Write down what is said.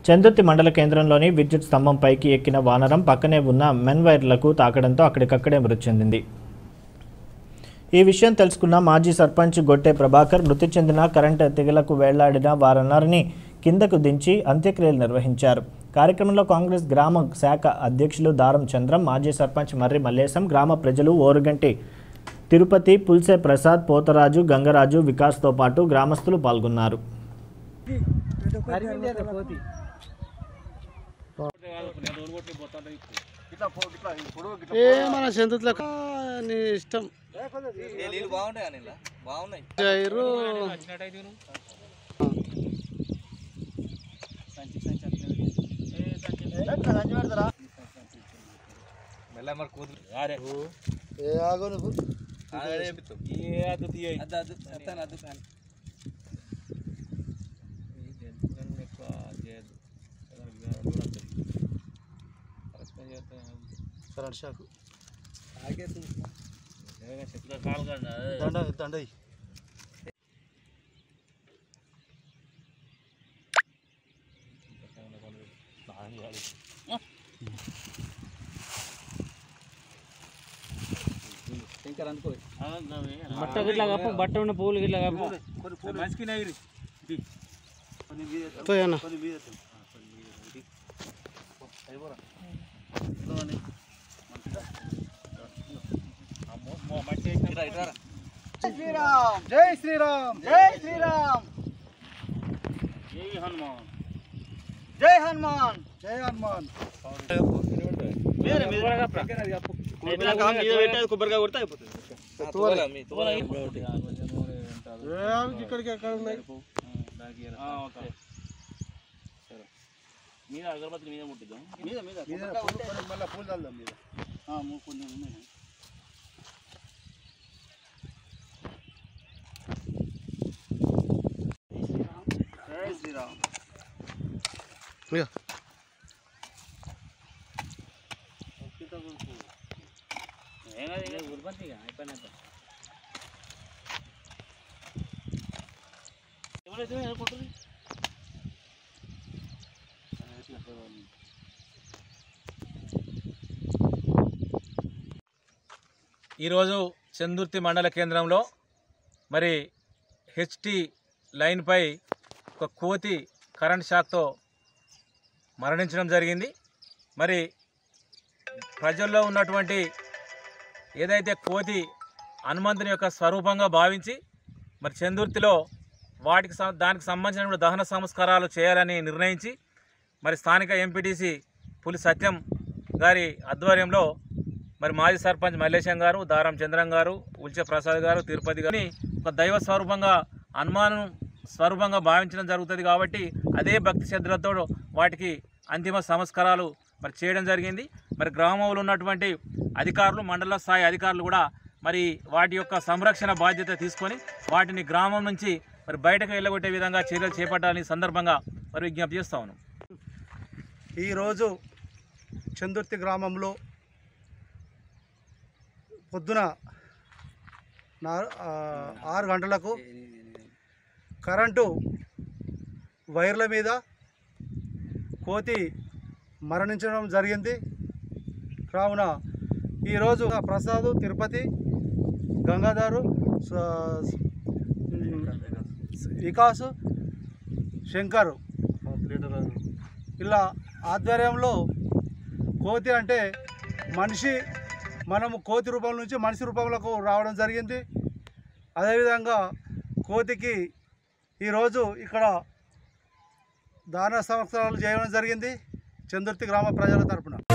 చందుర్తి మండల కేంద్రంలోని విద్యుత్ స్తంభం పైకి ఎక్కిన వానరం పక్కనే ఉన్న మెన్ వైర్లకు తాకడంతో అక్కడికక్కడే మృతి చెందింది ఈ విషయం తెలుసుకున్న మాజీ సర్పంచ్ గొట్టె ప్రభాకర్ మృతి చెందిన కరెంటు తెగలకు వేళ్లాడిన వారందరినీ కిందకు దించి అంత్యక్రియలు నిర్వహించారు కార్యక్రమంలో కాంగ్రెస్ గ్రామ శాఖ అధ్యక్షులు దారం చంద్రం మాజీ సర్పంచ్ మర్రి మల్లేశం గ్రామ ప్రజలు ఓరుగంటి తిరుపతి పుల్సే ప్రసాద్ పోతరాజు గంగరాజు వికాస్తో పాటు గ్రామస్తులు పాల్గొన్నారు ఏ మన చెందుతుల నీ ఇష్టం నీళ్ళు బాగున్నాయి అని బాగున్నాయి జైరు మెల్ల మరి కూతురు అరే ఏ ఆగు నువ్వు అదే చెప్తాం అద్దు అద్దు అత్తాను అద్దు కానీ కరెంట్ షాక్ దండ దండ ఇయ్యి. శంకర్ అందుకో బట్ట గిట్లా కప్పు బట్ట ఉన్న పూలు గిట్లా కప్పు పోయి అన్న శ్రీరామ్ జై శ్రీరామ్ జై శ్రీరామ్ జై హనుమాన్ జై హనుమాన్ జై హనుమాన్ ఏ ఆగు, ఇక్కడికి ఎక్కడ ఉన్నాయి మీద అగరబత్తి మీద ముట్టిద్దాం మీద మీద మళ్ళీ పూలు చల్దాం మీద కొన్ని ఉన్నాయి జై శ్రీరామ్ ఇక. ఏం కాదు ఇక ఉల్పంతి ఇక అయిపోయినాక ఎవరైతే అనుకుంటుంది ఈరోజు చందుర్తి మండల కేంద్రంలో మరి హెచ్టి లైన్పై ఒక కోతి కరెంట్ షాక్తో మరణించడం జరిగింది మరి ప్రజల్లో ఉన్నటువంటి ఏదైతే కోతి హనుమంతుని యొక్క స్వరూపంగా భావించి మరి చందుర్తిలో వాటికి సం- దానికి సంబంధించిన దహన సంస్కారాలు చేయాలని నిర్ణయించి మరి స్థానిక ఎంపీటీసీ పులి సత్యం గారి ఆధ్వర్యంలో మరి మాజీ సర్పంచ్ మల్లేశం గారు దారం చంద్రం గారు ఉల్చే ప్రసాద్ గారు తిరుపతి గారిని ఒక దైవ స్వరూపంగా హనుమాను స్వరూపంగా భావించడం జరుగుతుంది కాబట్టి అదే భక్తి శ్రద్ధలతో వాటికి అంతిమ సంస్కారాలు మరి చేయడం జరిగింది మరి గ్రామంలో ఉన్నటువంటి అధికారులు మండల స్థాయి అధికారులు కూడా మరి వాటి యొక్క సంరక్షణ బాధ్యత తీసుకొని వాటిని గ్రామం నుంచి మరి బయటకు వెళ్ళగొట్టే విధంగా చర్యలు చేపట్టాలని ఈ సందర్భంగా మరి విజ్ఞప్తి చేస్తా ఉన్నాం ఈరోజు చందుర్తి గ్రామంలో పొద్దున నా ఆ, ఆరు గంటలకు కరెంటు వైర్ల మీద కోతి మరణించడం జరిగింది కావున ఈరోజు ప్రసాద్ తిరుపతి గంగాధరు స- వికాస్ శంకర్ ఇలా ఆధ్వర్యంలో కోతి అంటే మనిషి మనము కోతి రూపం నుంచి మనిషి రూపంలోకి రావడం జరిగింది అదేవిధంగా కోతికి ఈరోజు ఇక్కడ దాన సంవత్సరాలు చేయడం జరిగింది చందుర్తి గ్రామ ప్రజల తరపున